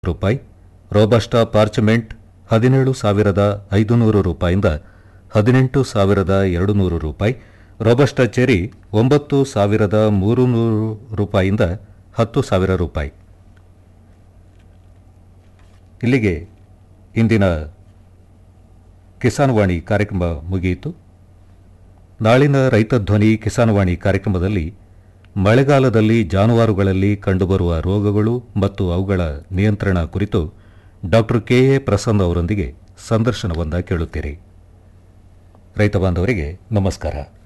ರೂಪಾಯಿ robusta parchment ಹದಿನೇಳು ಸಾವಿರದ ಐದುನೂರು ರೂಪಾಯಿಂದ ಹದಿನೆಂಟು ಸಾವಿರದ ಎರಡು ನೂರು ರೂಪಾಯಿ ರೋಬಸ್ಟಾ ಚೆರಿ ಒಂಬತ್ತು ಸಾವಿರದ ಮೂರು ನೂರು ರೂಪಾಯಿಂದ ಹತ್ತು ಸಾವಿರ ರೂಪಾಯಿ ಇಲ್ಲಿಗೆ ಇಂದಿನ ಕಿಸಾನ್ ವಾಣಿ ಕಾರ್ಯಕ್ರಮ ಮುಗಿಯಿತು ನಾಳಿನ ರೈತ ಧ್ವನಿ ಕಿಸಾನ್ ವಾಣಿ ಕಾರ್ಯಕ್ರಮದಲ್ಲಿ ಮಳೆಗಾಲದಲ್ಲಿ ಜಾನುವಾರುಗಳಲ್ಲಿ ಕಂಡುಬರುವ ರೋಗಗಳು ಮತ್ತು ಅವುಗಳ ನಿಯಂತ್ರಣ ಕುರಿತು ಡಾಕ್ಟರ್ ಕೆ ಎ ಪ್ರಸನ್ನ ಅವರೊಂದಿಗೆ ಸಂದರ್ಶನವನ್ನ ಕೇಳುತ್ತೀರಿ ರೈತ ಬಾಂಧವರಿಗೆ ನಮಸ್ಕಾರ